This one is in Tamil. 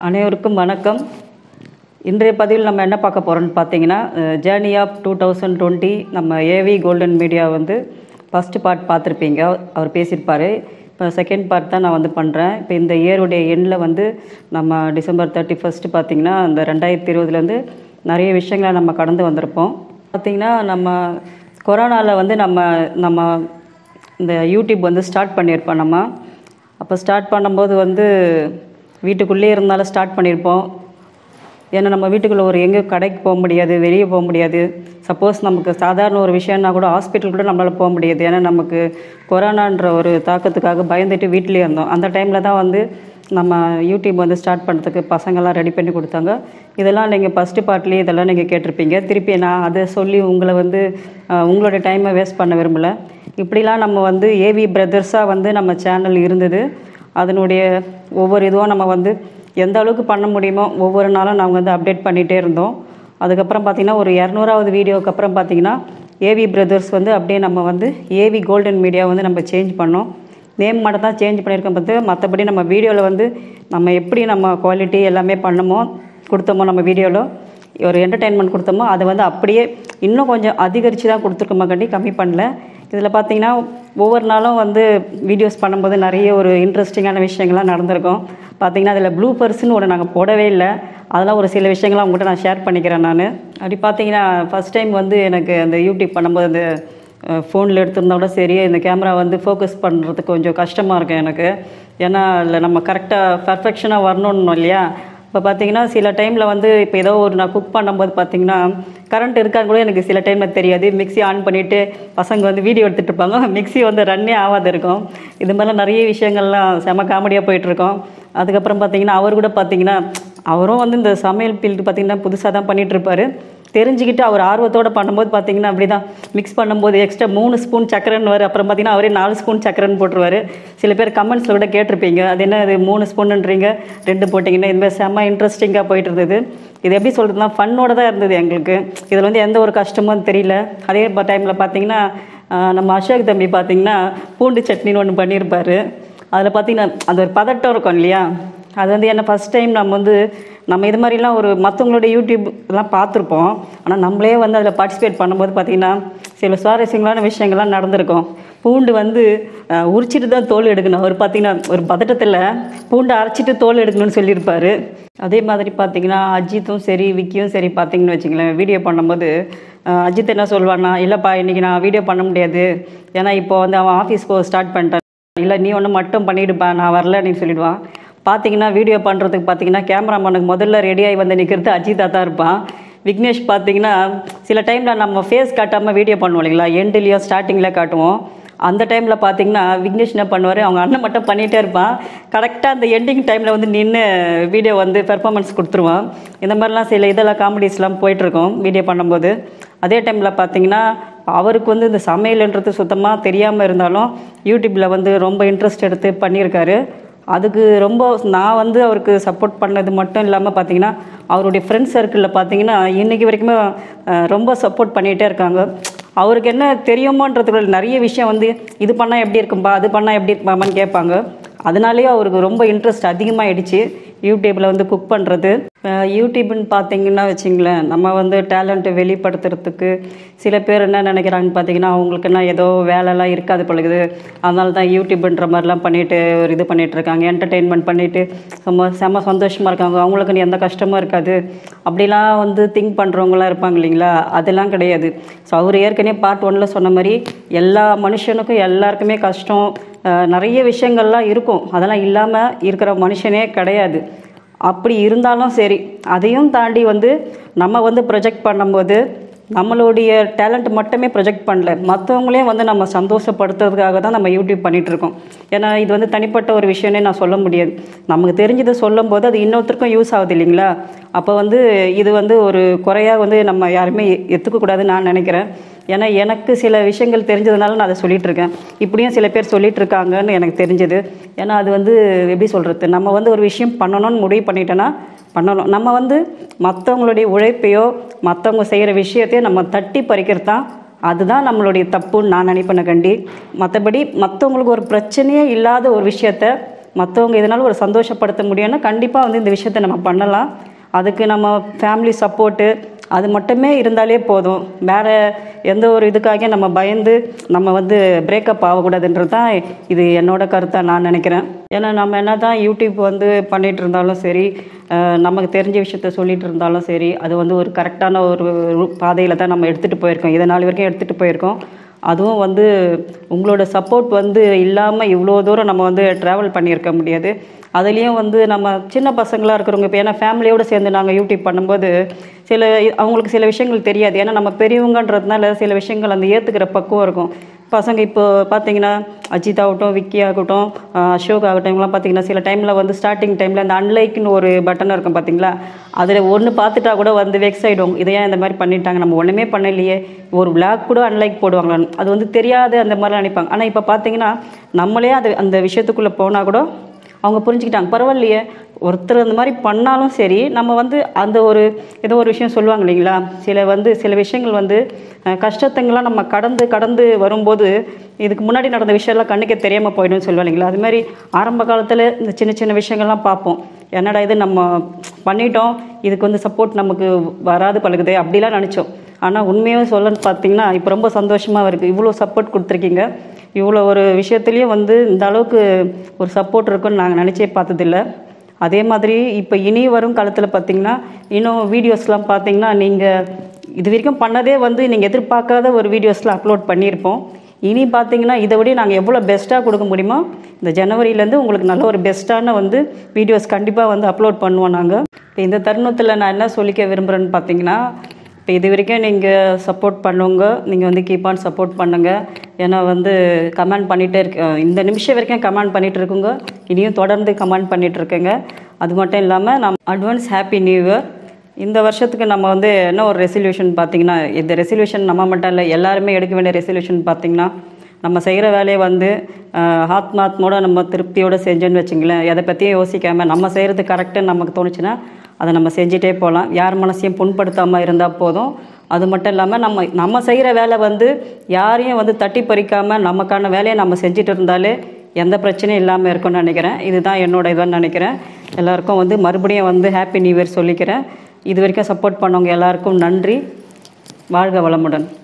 அனைவருக்கும் வணக்கம் இன்றைய பதிவில் நம்ம என்ன பார்க்க போகிறோம்னு பார்த்தீங்கன்னா journey of two thousand twenty நம்ம ஏவி கோல்டன் மீடியா வந்து ஃபஸ்ட்டு பார்ட் பார்த்துருப்பீங்க அவர் பேசியிருப்பார் இப்போ செகண்ட் பார்ட் தான் நான் வந்து பண்ணுறேன் இப்போ இந்த இயருடைய எண்டில் வந்து நம்ம டிசம்பர் தேர்ட்டி ஃபஸ்ட்டு பார்த்தீங்கன்னா இந்த ரெண்டாயிரத்தி இருபதுலேருந்து நிறைய விஷயங்களை நம்ம கடந்து வந்திருப்போம் பார்த்திங்கன்னா நம்ம கொரோனாவில் வந்து நம்ம நம்ம இந்த யூடியூப் வந்து ஸ்டார்ட் பண்ணியிருப்போம் நம்ம அப்போ ஸ்டார்ட் பண்ணும்போது வந்து வீட்டுக்குள்ளேயே இருந்தாலும் ஸ்டார்ட் பண்ணியிருப்போம் ஏன்னா நம்ம வீட்டுக்குள்ளே ஒரு எங்கேயும் கடைக்கு போக முடியாது வெளியே போக முடியாது சப்போஸ் நமக்கு சாதாரண ஒரு விஷயம்னா கூட ஹாஸ்பிட்டல் கூட நம்மளால் போக முடியாது ஏன்னா நமக்கு கொரோனான்ற ஒரு தாக்கத்துக்காக பயந்துட்டு வீட்டிலே இருந்தோம் அந்த டைமில் தான் வந்து நம்ம யூடியூப் வந்து ஸ்டார்ட் பண்ணுறதுக்கு பசங்கள்லாம் ரெடி பண்ணி கொடுத்தாங்க இதெல்லாம் நீங்கள் ஃபஸ்ட்டு பார்ட்லேயே இதெல்லாம் நீங்கள் கேட்டிருப்பீங்க திருப்பி நான் அதை சொல்லி உங்களை வந்து அஹ், உங்களோட டைமை வேஸ்ட் பண்ண விரும்பலை இப்படிலாம் நம்ம வந்து ஏவி பிரதர்ஸாக வந்து நம்ம சேனல் இருந்தது அதனுடைய ஒவ்வொரு இதுவும் நம்ம வந்து எந்த அளவுக்கு பண்ண முடியுமோ ஒவ்வொரு நாளும் நாங்கள் வந்து அப்டேட் பண்ணிகிட்டே இருந்தோம் அதுக்கப்புறம் பார்த்திங்கன்னா ஒரு இரநூறாவது வீடியோக்கு அப்புறம் பார்த்திங்கன்னா ஏவி பிரதர்ஸ் வந்து அப்படியே நம்ம வந்து ஏவி கோல்டன் மீடியா வந்து நம்ம சேஞ்ச் பண்ணோம் நேம் மட்டும் தான் சேஞ்ச் பண்ணியிருக்கோம் பார்த்து மற்றபடி நம்ம வீடியோவில் வந்து நம்ம எப்படி நம்ம குவாலிட்டி எல்லாமே பண்ணமோ கொடுத்தோமோ நம்ம வீடியோவில் ஒரு என்டர்டெயின்மெண்ட் கொடுத்தோமோ அதை வந்து அப்படியே இன்னும் கொஞ்சம் அதிகரித்து தான் கொடுத்துருக்கோமா கண்டி கம்மி பண்ணல இதில் பார்த்தீங்கன்னா ஒவ்வொரு நாளும் வந்து வீடியோஸ் பண்ணும்போது நிறைய ஒரு இன்ட்ரெஸ்டிங்கான விஷயங்கள்லாம் நடந்திருக்கும் பார்த்தீங்கன்னா அதில் ப்ளூ பர்ஸ்னு ஒன்று நாங்கள் போடவே இல்லை அதெல்லாம் ஒரு சில விஷயங்கள்லாம் உங்கள்கிட்ட நான் ஷேர் பண்ணிக்கிறேன் நான் அப்படி பார்த்தீங்கன்னா ஃபஸ்ட் டைம் வந்து எனக்கு அந்த யூடியூப் பண்ணும்போது அந்த ஃபோனில் எடுத்திருந்தா கூட சரி இந்த கேமரா வந்து ஃபோக்கஸ் பண்ணுறதுக்கு கொஞ்சம் கஷ்டமாக இருக்கும் எனக்கு ஏன்னா அதில் நம்ம கரெக்டாக பர்ஃபெக்ஷனாக வரணும்னு இல்லையா இப்போ பார்த்தீங்கன்னா சில டைமில் வந்து இப்போ ஏதோ ஒரு நான் குக் பண்ணும்போது பார்த்தீங்கன்னா கரண்ட் இருக்கான்னு கூட எனக்கு சில டைமில் தெரியாது மிக்ஸி ஆன் பண்ணிவிட்டு பசங்க வந்து வீடியோ எடுத்துகிட்டு இருப்பாங்க மிக்ஸி வந்து ரன்னே ஆகாது இருக்கும் இது மாதிரிலாம் நிறைய விஷயங்கள்லாம் செம காமெடியாக போயிட்டுருக்கோம் அதுக்கப்புறம் பார்த்தீங்கன்னா அவர் கூட பார்த்தீங்கன்னா அவரும் வந்து இந்த சமையல் ஃபீல்டு பார்த்தீங்கன்னா புதுசாக தான் பண்ணிகிட்டு இருப்பாரு தெரிஞ்சுக்கிட்டு அவர் ஆர்வத்தோடு பண்ணும்போது பார்த்தீங்கன்னா அப்படி தான் மிக்ஸ் பண்ணும்போது எக்ஸ்ட்ரா மூணு ஸ்பூன் சக்கரைன்னு வரும் அப்புறம் பார்த்தீங்கன்னா அவரே நாலு ஸ்பூன் சக்கரைன்னு போட்டுருவாரு சில பேர் கமெண்ட்ஸில் கூட கேட்டிருப்பீங்க அது என்ன இது மூணு ஸ்பூனுன்றீங்க ரெண்டு போட்டிங்கன்னா இந்த மாதிரி செம்ம இன்ட்ரெஸ்டிங்காக போயிட்டு இருந்தது இது எப்படி சொல்கிறதுனா ஃபன்னோட தான் இருந்தது எங்களுக்கு இதில் வந்து எந்த ஒரு கஷ்டமும் தெரியல அதே டைமில் பார்த்தீங்கன்னா ஆஹ், நம்ம அசோக் தம்பி பார்த்தீங்கன்னா பூண்டு சட்னின்னு ஒன்று பண்ணியிருப்பாரு அதில் பார்த்தீங்கன்னா அந்த ஒரு பதட்டம் இருக்கும் இல்லையா அது வந்து என்ன ஃபஸ்ட் டைம் நம்ம வந்து நம்ம இது மாதிரிலாம் ஒரு மற்றவங்களோட யூடியூப் எல்லாம் பார்த்துருப்போம் ஆனால் நம்மளே வந்து அதில் பார்ட்டிசிபேட் பண்ணும்போது பார்த்திங்கன்னா சில சுவாரஸ்யங்களான விஷயங்கள்லாம் நடந்திருக்கும் பூண்டு வந்து அஹ், உரிச்சிட்டு தான் தோல் எடுக்கணும் அவர் பார்த்தீங்கன்னா ஒரு பதட்டத்தில் பூண்டை அரைச்சிட்டு தோல் எடுக்கணும்னு சொல்லியிருப்பாரு அதே மாதிரி பார்த்தீங்கன்னா அஜித்தும் சரி விக்கியும் சரி பார்த்தீங்கன்னு வச்சுங்களேன் வீடியோ பண்ணும்போது அஹ், அஜித் என்ன சொல்லுவான்னா இல்லைப்பா இன்றைக்கி நான் வீடியோ பண்ண முடியாது ஏன்னா இப்போ வந்து அவன் ஆஃபீஸ்க்கு ஸ்டார்ட் பண்ணிட்டான் இல்லை நீ ஒன்று மட்டும் பண்ணிடுப்பா நான் வரல அப்படின்னு சொல்லிடுவான் பார்த்தீங்கன்னா வீடியோ பண்ணுறதுக்கு பார்த்தீங்கன்னா கேமராமேனுக்கு முதல்ல ரெடியாகி வந்து நிற்கிறது அஜிதா தான் இருப்பான் விக்னேஷ் பார்த்தீங்கன்னா சில டைமில் நம்ம ஃபேஸ் காட்டாமல் வீடியோ பண்ணுவோம் இல்லைங்களா எண்டுலேயோ ஸ்டார்டிங்கில் காட்டுவோம் அந்த டைமில் பார்த்தீங்கன்னா விக்னேஷ் என்ன பண்ணுவார் அவங்க அண்ணன் மட்டும் பண்ணிகிட்டே இருப்பான் கரெக்டாக அந்த எண்டிங் டைமில் வந்து நின்று வீடியோ வந்து பெர்ஃபார்மன்ஸ் கொடுத்துருவான் இந்த மாதிரிலாம் சில இதெல்லாம் காமெடிஸ்லாம் போயிட்டுருக்கோம் வீடியோ பண்ணும்போது அதே டைமில் பார்த்தீங்கன்னா அவருக்கு வந்து இந்த சமையல்ன்றது சுத்தமாக தெரியாமல் இருந்தாலும் யூடியூப்பில் வந்து ரொம்ப இன்ட்ரெஸ்ட் எடுத்து பண்ணியிருக்காரு அதுக்கு ரொம்ப நான் வந்து அவருக்கு சப்போர்ட் பண்ணது மட்டும் இல்லாமல் பார்த்தீங்கன்னா அவருடைய ஃப்ரெண்ட்ஸ் சர்க்கிளில் பார்த்தீங்கன்னா இன்றைக்கி வரைக்குமே அஹ், ரொம்ப சப்போர்ட் பண்ணிகிட்டே இருக்காங்க அவருக்கு என்ன தெரியுமோன்றதுக்குள்ள நிறைய விஷயம் வந்து இது பண்ணால் எப்படி இருக்கும்பா அது பண்ணால் எப்படி இருக்குமான்னு கேட்பாங்க அதனாலேயே அவருக்கு ரொம்ப இன்ட்ரெஸ்ட் அதிகமாகிடுச்சு யூடியூப்பில் வந்து குக் பண்ணுறது யூடியூப்னு பார்த்தீங்கன்னா வச்சிங்களேன் நம்ம வந்து டேலண்ட்டை வெளிப்படுத்துறதுக்கு சில பேர் என்ன நினைக்கிறாங்கன்னு பார்த்தீங்கன்னா அவங்களுக்கு என்ன ஏதோ வேலைலாம் இருக்காது பழகுது அதனால தான் யூடியூப்ன்ற மாதிரிலாம் பண்ணிட்டு ஒரு இது பண்ணிட்டு இருக்காங்க என்டர்டெயின்மெண்ட் பண்ணிட்டு ரொம்ப செம்ம சந்தோஷமாக இருக்காங்க அவங்களுக்கு எந்த கஷ்டமும் இருக்காது அப்படிலாம் வந்து திங்க் பண்ணுறவங்களாம் இருப்பாங்க இல்லைங்களா அதெல்லாம் கிடையாது ஸோ அவர் ஏற்கனவே பார்ட் ஒன்னில் சொன்ன மாதிரி எல்லா மனுஷனுக்கும் எல்லாருக்குமே கஷ்டம் அஹ், நிறைய விஷயங்கள்லாம் இருக்கும் அதெல்லாம் இல்லாமல் இருக்கிற மனுஷனே கிடையாது அப்படி இருந்தாலும் சரி அதையும் தாண்டி வந்து நம்ம வந்து ப்ரொஜெக்ட் பண்ணும்போது நம்மளுடைய டேலண்ட் மட்டுமே ப்ரொஜெக்ட் பண்ணல மற்றவங்களையும் வந்து நம்ம சந்தோஷப்படுத்துறதுக்காக தான் நம்ம யூடியூப் பண்ணிட்டு இருக்கோம் ஏன்னா இது வந்து தனிப்பட்ட ஒரு விஷயம்னே நான் சொல்ல முடியாது நமக்கு தெரிஞ்சதை சொல்லும்போது அது இன்னொருத்தருக்கும் யூஸ் ஆகுது இல்லைங்களா அப்போ வந்து இது வந்து ஒரு குறையாக வந்து நம்ம யாருமே எடுத்துக்கக்கூடாதுன்னு நான் நினைக்கிறேன் ஏன்னா எனக்கு சில விஷயங்கள் தெரிஞ்சதுனால நான் அதை சொல்லிட்டு இருக்கேன் இப்படியும் சில பேர் சொல்லிட்டு இருக்காங்கன்னு எனக்கு தெரிஞ்சது ஏன்னா அது வந்து எப்படி சொல்கிறது நம்ம வந்து ஒரு விஷயம் பண்ணணும்னு முடிவு பண்ணிட்டோன்னா பண்ணணும் நம்ம வந்து மற்றவங்களுடைய உழைப்பையோ மற்றவங்க செய்கிற விஷயத்தையோ நம்ம தட்டி பறிக்கிறது தான் அதுதான் நம்மளுடைய தப்புன்னு நான் நினைப்பேன் கண்டி மற்றபடி மற்றவங்களுக்கு ஒரு பிரச்சனையே இல்லாத ஒரு விஷயத்த மற்றவங்க இதனால் ஒரு சந்தோஷப்படுத்த முடியும்னா கண்டிப்பாக வந்து இந்த விஷயத்தை நம்ம பண்ணலாம் அதுக்கு நம்ம ஃபேமிலி சப்போர்ட்டு அது மட்டுமே இருந்தாலே போதும் வேறு எந்த ஒரு இதுக்காக நம்ம பயந்து நம்ம வந்து பிரேக்கப் ஆகக்கூடாதுன்றது தான் இது என்னோட கருத்தாக நான் நினைக்கிறேன் ஏன்னா நம்ம என்ன தான் யூடியூப் வந்து பண்ணிகிட்டு இருந்தாலும் சரி அஹ், நமக்கு தெரிஞ்ச விஷயத்த சொல்லிட்டு இருந்தாலும் சரி அது வந்து ஒரு கரெக்டான ஒரு பாதையில் தான் நம்ம எடுத்துகிட்டு போயிருக்கோம் இதை நாள் வரைக்கும் எடுத்துகிட்டு போயிருக்கோம் அதுவும் வந்து உங்களோட சப்போர்ட் வந்து இல்லாமல் இவ்வளோ தூரம் நம்ம வந்து ட்ராவல் பண்ணியிருக்க முடியாது அதுலேயும் வந்து நம்ம சின்ன பசங்களாக இருக்கிறவங்க இப்போ ஏன்னா ஃபேமிலியோடு சேர்ந்து நாங்கள் யூடியூப் பண்ணும்போது சில அவங்களுக்கு சில விஷயங்கள் தெரியாது ஏன்னா நம்ம பெரியவங்கன்றதுனால சில விஷயங்கள் அந்த ஏற்றுக்கிற பக்குவம் இருக்கும் பசங்க இப்போ பார்த்தீங்கன்னா அஜித் ஆகட்டும் விக்கி ஆகட்டும் ஆஹ் அசோக் ஆகட்டும் இவங்களாம் பார்த்தீங்கன்னா சில டைமில் வந்து ஸ்டார்டிங் டைமில் அந்த அன்லைக்னு ஒரு பட்டன் இருக்கும் பார்த்தீங்களா அதில் ஒன்று பார்த்துட்டா கூட வந்து வெக்ஸ் ஆகிடும் இதை ஏன் இந்த மாதிரி பண்ணிட்டாங்க நம்ம ஒன்றுமே பண்ணலையே ஒரு பிளாக் கூட அன்லைக் போடுவாங்களான்னு அது வந்து தெரியாது அந்த மாதிரிலாம் நினைப்பாங்க ஆனால் இப்போ பார்த்தீங்கன்னா நம்மளே அது அந்த விஷயத்துக்குள்ளே போனால் கூட அவங்க புரிஞ்சுக்கிட்டாங்க பரவாயில்லையே ஒருத்தர் அந்த மாதிரி பண்ணாலும் சரி நம்ம வந்து அந்த ஒரு ஏதோ ஒரு விஷயம் சொல்லுவாங்க இல்லைங்களா சில வந்து சில விஷயங்கள் வந்து அஹ், கஷ்டத்துங்கெல்லாம் நம்ம கடந்து கடந்து வரும்போது இதுக்கு முன்னாடி நடந்த விஷயம்லாம் கண்ணுக்கே தெரியாமல் போயிடும்னு சொல்லுவாங்க இல்லைங்களா அது மாதிரி ஆரம்ப காலத்தில் இந்த சின்ன சின்ன விஷயங்கள்லாம் பார்ப்போம் என்னடா இது நம்ம பண்ணிட்டோம் இதுக்கு வந்து சப்போர்ட் நமக்கு வராது பழகுதே அப்படிலாம் நினச்சோம் ஆனால் உண்மையாக சொல்லன்னு பார்த்தீங்கன்னா இப்போ ரொம்ப சந்தோஷமாக இருக்குது இவ்வளோ சப்போர்ட் கொடுத்துருக்கீங்க இவ்வளோ ஒரு விஷயத்துலேயும் வந்து இந்த அளவுக்கு ஒரு சப்போர்ட் இருக்குன்னு நாங்கள் நினச்சே பார்த்ததில்ல அதே மாதிரி இப்போ இனி வரும் காலத்தில் பார்த்தீங்கன்னா இன்னும் வீடியோஸ்லாம் பார்த்தீங்கன்னா நீங்கள் இது வரைக்கும் பண்ணதே வந்து நீங்கள் எதிர்பார்க்காத ஒரு வீடியோஸ்லாம் அப்லோட் பண்ணியிருப்போம் இனி பார்த்தீங்கன்னா இதை விட நாங்கள் எவ்வளோ பெஸ்ட்டாக கொடுக்க முடியுமோ இந்த ஜனவரியிலேருந்து உங்களுக்கு நல்ல ஒரு பெஸ்ட்டான வந்து வீடியோஸ் கண்டிப்பாக வந்து அப்லோட் பண்ணுவோம் நாங்கள் இப்போ இந்த தருணத்தில் நான் என்ன சொல்லிக்க விரும்புகிறேன்னு பார்த்தீங்கன்னா இப்போ இது வரைக்கும் நீங்கள் சப்போர்ட் பண்ணுங்க நீங்கள் வந்து கீப் ஆன் சப்போர்ட் பண்ணுங்கள் ஏன்னா வந்து கமெண்ட் பண்ணிகிட்டே இருக்க இந்த நிமிஷம் வரைக்கும் கமெண்ட் பண்ணிகிட்டு இருக்குங்க இனியும் தொடர்ந்து கமெண்ட் பண்ணிகிட்டு இருக்கேங்க அது மட்டும் இல்லாமல் நம் அட்வான்ஸ் ஹாப்பி நியூ இயர் இந்த வருஷத்துக்கு நம்ம வந்து என்ன ஒரு ரெசல்யூஷன் பார்த்தீங்கன்னா இந்த ரெசல்யூஷன் நம்ம மட்டும் இல்லை எல்லாருமே எடுக்க வேண்டிய ரெசல்யூஷன் பார்த்தீங்கன்னா நம்ம செய்கிற வேலையை வந்து ஆஹ், ஆத்மாத்மோட நம்ம திருப்தியோட செஞ்சோன்னு வச்சுங்களேன் எதை பற்றியும் யோசிக்காமல் நம்ம செய்கிறது கரெக்டுன்னு நமக்கு தோணுச்சுன்னா அதை நம்ம செஞ்சுட்டே போகலாம் யார் மனசையும் புண்படுத்தாமல் இருந்தால் போதும் அது மட்டும் இல்லாமல் நம்ம நம்ம செய்கிற வேலை வந்து யாரையும் வந்து தட்டி பறிக்காமல் நமக்கான வேலையை நம்ம செஞ்சுட்டு இருந்தாலே எந்த பிரச்சனையும் இல்லாமல் இருக்கும்னு நினைக்கிறேன் இதுதான் என்னோட இதுன்னு நினைக்கிறேன் எல்லாருக்கும் வந்து மறுபடியும் வந்து ஹாப்பி நியூ இயர் சொல்லிக்கிறேன் இது வரைக்கும் சப்போர்ட் பண்ணவங்க எல்லாருக்கும் நன்றி வாழ்க வளமுடன்